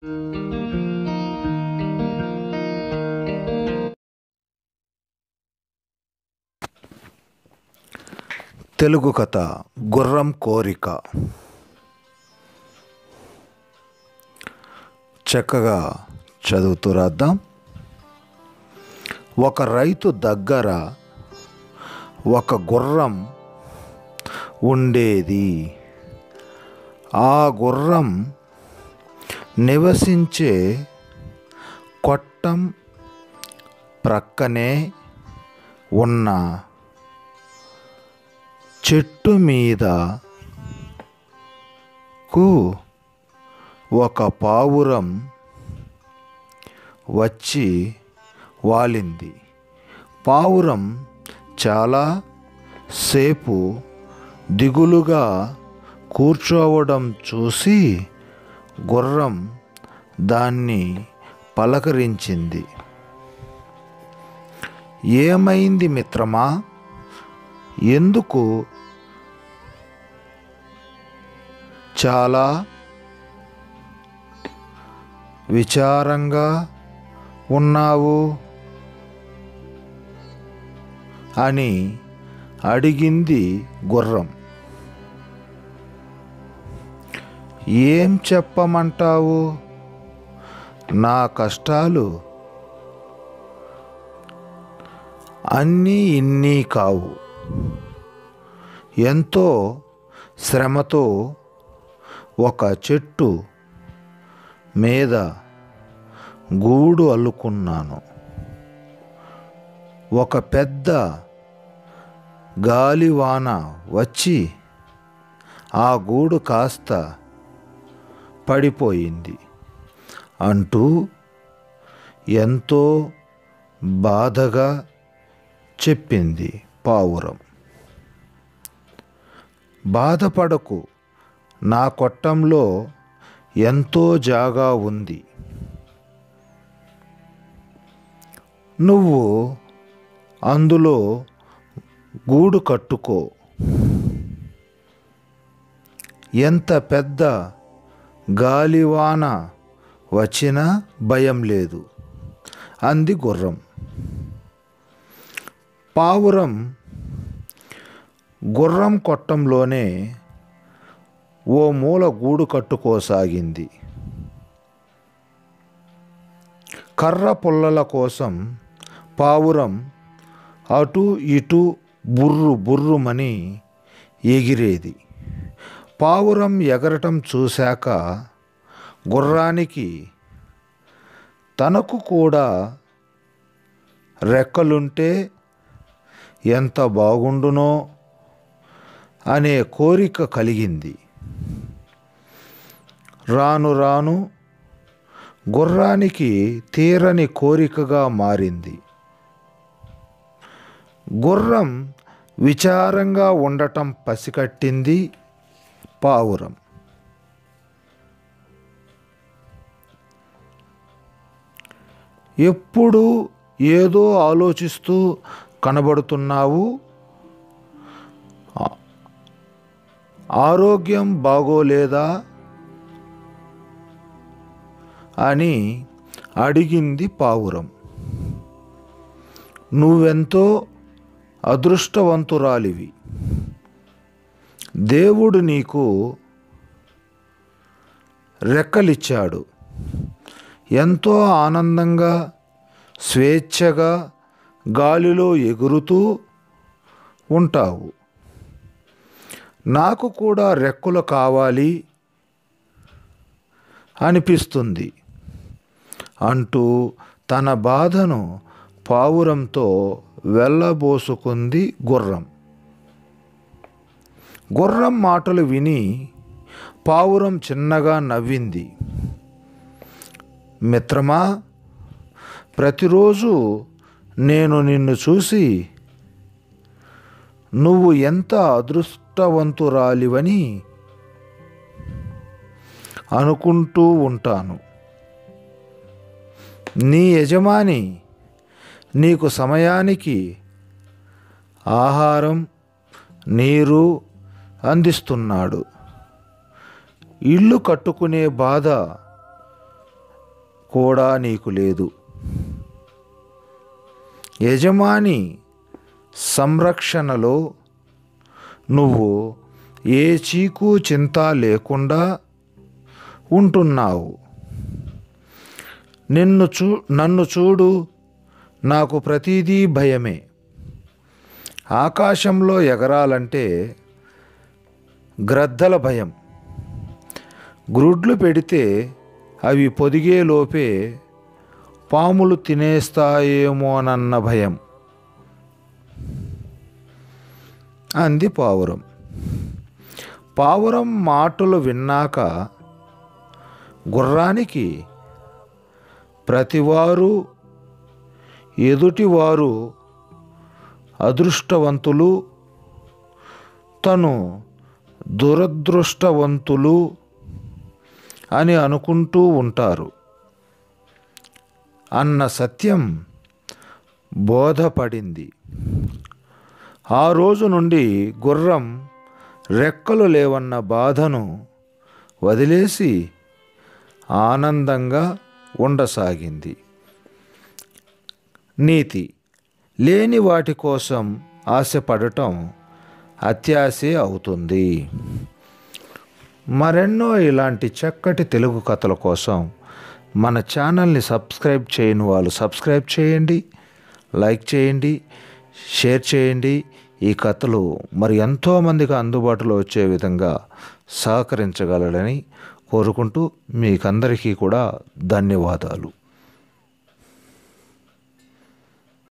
తెలుగు కథ గుర్రం కోరిక చక్కగా చదువుతూ రాద్దాం ఒక రైతు దగ్గర ఒక గుర్రం ఉండేది ఆ గుర్రం నివసించే కొట్టం ప్రక్కనే ఉన్న చెట్టు మీద కు ఒక పావురం వచ్చి వాలింది పావురం చాలా సేపు దిగులుగా కూర్చోవడం చూసి గుర్రం దాన్ని పలకరించింది ఏమైంది మిత్రమా ఎందుకు చాలా విచారంగా ఉన్నావు అని అడిగింది గుర్రం ఏం చెప్పమంటావు నా కష్టాలు అన్నీ ఇన్ని కావు ఎంతో శ్రమతో ఒక చెట్టు మీద గూడు అల్లుకున్నాను ఒక పెద్ద గాలివాన వచ్చి ఆ గూడు కాస్త పడిపోయింది అంటూ ఎంతో బాధగా చెప్పింది పావురం బాధపడకు నా కొట్టంలో ఎంతో జాగా ఉంది నువ్వు అందులో గూడు కట్టుకో ఎంత పెద్ద గాలివాన వచ్చినా భయం లేదు అంది గుర్రం పావురం గుర్రం కొట్టంలోనే ఓ మూల గూడు కట్టుకోసాగింది కర్ర పుల్లల కోసం పావురం అటు ఇటు బుర్రు బుర్రుమని ఎగిరేది పావురం ఎగరటం చూశాక గుర్రానికి తనకు కూడా రెక్కలుంటే ఎంత బాగుండునో అనే కోరిక కలిగింది రాను రాను గుర్రానికి తీరని కోరికగా మారింది గుర్రం విచారంగా ఉండటం పసికట్టింది పావురం ఎప్పుడు ఏదో ఆలోచిస్తూ కనబడుతున్నావు ఆ- ఆరోగ్యం బాగోలేదా అని అడిగింది పావురం నువ్వెంతో అదృష్టవంతురాలివి దేవుడు నీకు రెక్కలిచ్చాడు ఎంతో ఆనందంగా స్వేచ్ఛగా గాలిలో ఎగురుతూ ఉంటావు నాకు కూడా రెక్కలు కావాలి అనిపిస్తుంది అంటూ తన బాధను పావురంతో వెళ్ళబోసుకుంది గుర్రం గుర్రం మాటలు విని పావురం చిన్నగా నవ్వింది మిత్రమా ప్రతిరోజు నేను నిన్ను చూసి నువ్వు ఎంత అదృష్టవంతురాలివని అనుకుంటూ ఉంటాను నీ యజమాని నీకు సమయానికి ఆహారం నీరు అందిస్తున్నాడు ఇల్లు కట్టుకునే బాధ కూడా నీకు లేదు యజమాని సంరక్షణలో నువ్వు ఏ చీకు చింత లేకుండా ఉంటున్నావు నిన్ను చూ నన్ను చూడు నాకు ప్రతిదీ భయమే ఆకాశంలో ఎగరాలంటే గ్రద్దల భయం గ్రుడ్లు పెడితే అవి పొదిగే లోపే పాములు తినేస్తాయేమోనన్న భయం అంది పావురం పావురం మాటలు విన్నాక గుర్రానికి ప్రతివారు ఎదుటివారు అదృష్టవంతులు తను దురదృష్టవంతులు అని అనుకుంటూ ఉంటారు అన్న సత్యం బోధపడింది ఆ రోజు నుండి గుర్రం రెక్కలు లేవన్న బాధను వదిలేసి ఆనందంగా ఉండసాగింది నీతి లేని వాటి కోసం ఆశపడటం అత్యాశే అవుతుంది మరెన్నో ఇలాంటి చక్కటి తెలుగు కథల కోసం మన ఛానల్ని సబ్స్క్రైబ్ చేయని వాళ్ళు సబ్స్క్రైబ్ చేయండి లైక్ చేయండి షేర్ చేయండి ఈ కథలు మరి ఎంతోమందికి అందుబాటులో వచ్చే విధంగా సహకరించగలరని కోరుకుంటూ మీకందరికీ కూడా ధన్యవాదాలు